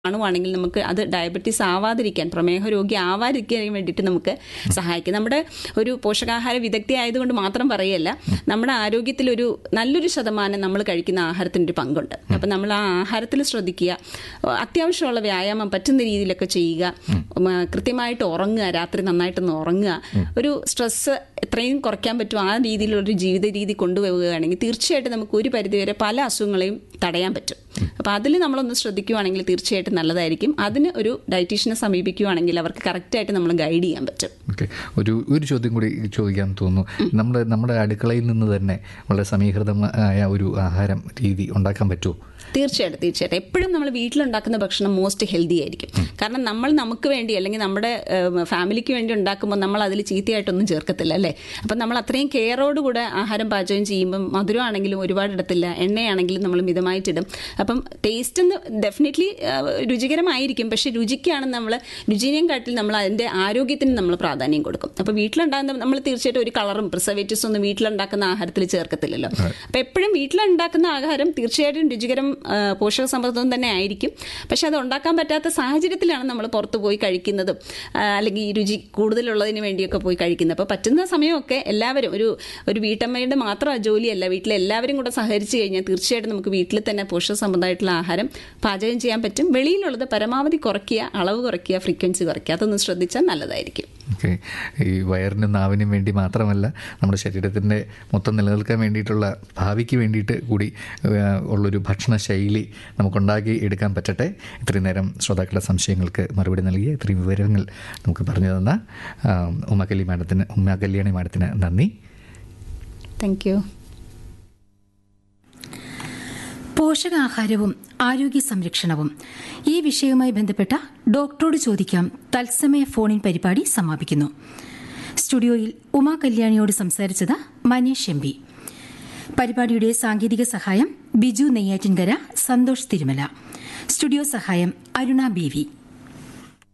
കാണുവാണെങ്കിൽ നമുക്ക് അത് ഡയബറ്റീസ് ആവാതിരിക്കാൻ പ്രമേഹ രോഗി ആവാതിരിക്കാൻ വേണ്ടിയിട്ട് നമുക്ക് സഹായിക്കും നമ്മുടെ ഒരു പോഷകാഹാര വിദഗ്ധ ആയതുകൊണ്ട് മാത്രം പറയല്ല നമ്മുടെ ആരോഗ്യത്തിൽ ഒരു നല്ലൊരു ശതമാനം നമ്മൾ കഴിക്കുന്ന ആഹാരത്തിൻ്റെ ഒരു പങ്കുണ്ട് അപ്പം നമ്മൾ ആ ആഹാരത്തിൽ ശ്രദ്ധിക്കുക അത്യാവശ്യമുള്ള വ്യായാമം പറ്റുന്ന രീതിയിലൊക്കെ ചെയ്യുക ഉം, കൃത്യമായിട്ട് ഉറങ്ങുക രാത്രി നന്നായിട്ടൊന്ന് ഉറങ്ങുക ഒരു സ്ട്രെസ്സ് എത്രയും കുറയ്ക്കാൻ പറ്റും ആ രീതിയിലുള്ളൊരു ജീവിത രീതി കൊണ്ടുപോവുകയാണെങ്കിൽ തീർച്ചയായിട്ടും നമുക്ക് ഒരു പരിധിവരെ പല അസുഖങ്ങളെയും തടയാൻ പറ്റും അപ്പോൾ അതിൽ നമ്മളൊന്ന് ശ്രദ്ധിക്കുവാണെങ്കിൽ തീർച്ചയായിട്ടും നല്ലതായിരിക്കും അതിന് ഒരു ഡയറ്റീഷ്യനെ സമീപിക്കുവാണെങ്കിൽ അവർക്ക് കറക്റ്റായിട്ട് നമ്മൾ ഗൈഡ് ചെയ്യാൻ പറ്റും ഓക്കെ ഒരു ഒരു ചോദ്യം കൂടി ചോദിക്കാൻ തോന്നുന്നു നമ്മുടെ നമ്മുടെ അടുക്കളയിൽ നിന്ന് തന്നെ വളരെ സമീകൃതമായ ഒരു ആഹാരം രീതി ഉണ്ടാക്കാൻ പറ്റുമോ തീർച്ചയായിട്ടും തീർച്ചയായിട്ടും എപ്പോഴും നമ്മൾ വീട്ടിലുണ്ടാക്കുന്ന ഭക്ഷണം മോസ്റ്റ് ഹെൽത്തി ആയിരിക്കും കാരണം നമ്മൾ നമുക്ക് വേണ്ടി അല്ലെങ്കിൽ നമ്മുടെ ഏഹ്, ഫാമിലിക്ക് വേണ്ടി ഉണ്ടാക്കുമ്പോൾ നമ്മൾ അതിൽ ചീത്തയായിട്ടൊന്നും ചേർക്കത്തില്ല അല്ലേ അപ്പം നമ്മൾ അത്രയും കെയറോടുകൂടെ ആഹാരം പാചകം ചെയ്യുമ്പം മധുരമാണെങ്കിലും ഒരുപാട് ഇടത്തില്ല എണ്ണയാണെങ്കിലും നമ്മൾ മിതമായിട്ടിടും അപ്പം ടേസ്റ്റ് ഡെഫിനറ്റ്ലി രുചികരമായിരിക്കും പക്ഷെ രുചിക്കാണ് നമ്മൾ രുചിനെയും കാട്ടിൽ നമ്മൾ അതിൻ്റെ ആരോഗ്യത്തിന് നമ്മൾ പ്രാധാന്യം കൊടുക്കും അപ്പോൾ വീട്ടിലുണ്ടാകുന്ന നമ്മൾ തീർച്ചയായിട്ടും ഒരു കളറും പ്രിസർവേറ്റീവ്സ് ഒന്നും വീട്ടിലുണ്ടാക്കുന്ന ആഹാരത്തിൽ ചേർക്കത്തില്ലല്ലോ അപ്പോൾ എപ്പോഴും വീട്ടിലുണ്ടാക്കുന്ന ആഹാരം തീർച്ചയായിട്ടും രുചികരം ആ, പോഷക സമൃദ്ധം തന്നെ ആയിരിക്കും പക്ഷെ അത് ഉണ്ടാക്കാൻ പറ്റാത്ത സാഹചര്യത്തിലാണ് നമ്മൾ പുറത്ത് പോയി കഴിക്കുന്നതും ആ, അല്ലെങ്കിൽ ഈ രുചി കൂടുതലുള്ളതിന് വേണ്ടിയൊക്കെ പോയി കഴിക്കുന്നത് അപ്പോൾ പറ്റുന്ന സമയമൊക്കെ എല്ലാവരും ഒരു ഒരു വീട്ടമ്മയുടെ മാത്രം ജോലിയല്ല വീട്ടിലെ എല്ലാവരും കൂടെ സഹകരിച്ച് കഴിഞ്ഞാൽ തീർച്ചയായിട്ടും നമുക്ക് വീട്ടിൽ തന്നെ പോഷക സമൃദ്ധമായിട്ടുള്ള ആഹാരം പാചകം ചെയ്യാൻ പറ്റും വെളിയിലുള്ളത് പരമാവധി കുറയ്ക്കുക അളവ് കുറയ്ക്കുക ഫ്രീക്വൻസി കുറയ്ക്കുക അതൊന്ന് ശ്രദ്ധിച്ചാൽ നല്ലതായിരിക്കും ഓക്കെ ഈ വയറിനും നാവിനും വേണ്ടി മാത്രമല്ല നമ്മുടെ ശരീരത്തിൻ്റെ മൊത്തം നിലനിൽക്കാൻ വേണ്ടിയിട്ടുള്ള ഭാവിക്ക് വേണ്ടിയിട്ട് കൂടി ആ, ഉള്ളൊരു ഭക്ഷണ ശൈലി നമുക്കുണ്ടാക്കി എടുക്കാൻ പറ്റട്ടെ ഇത്രയും നേരം ശ്രോതാക്കളുടെ സംശയങ്ങൾക്ക് മറുപടി നൽകിയ ഇത്രയും വിവരങ്ങൾ നമുക്ക് പറഞ്ഞു തന്ന ആ, ഉമ്മ മാഡത്തിന് ഉമ്മ കല്യാണി മാഡത്തിന് നന്ദി താങ്ക് യു പോഷകാഹാരവും ആരോഗ്യ സംരക്ഷണവും ഈ വിഷയവുമായി ബന്ധപ്പെട്ട ഡോക്ടറോട് ചോദിക്കാം തത്സമയ ഫോണിൻ പരിപാടി സമാപിക്കുന്നു സ്റ്റുഡിയോയിൽ ഉമാ കല്യാണിയോട് സംസാരിച്ചത് മനീഷ് എം പി പരിപാടിയുടെ സാങ്കേതിക സഹായം ബിജു നെയ്യാറ്റിൻകര സന്തോഷ് തിരുമല സ്റ്റുഡിയോ സഹായം അരുണ ബി വി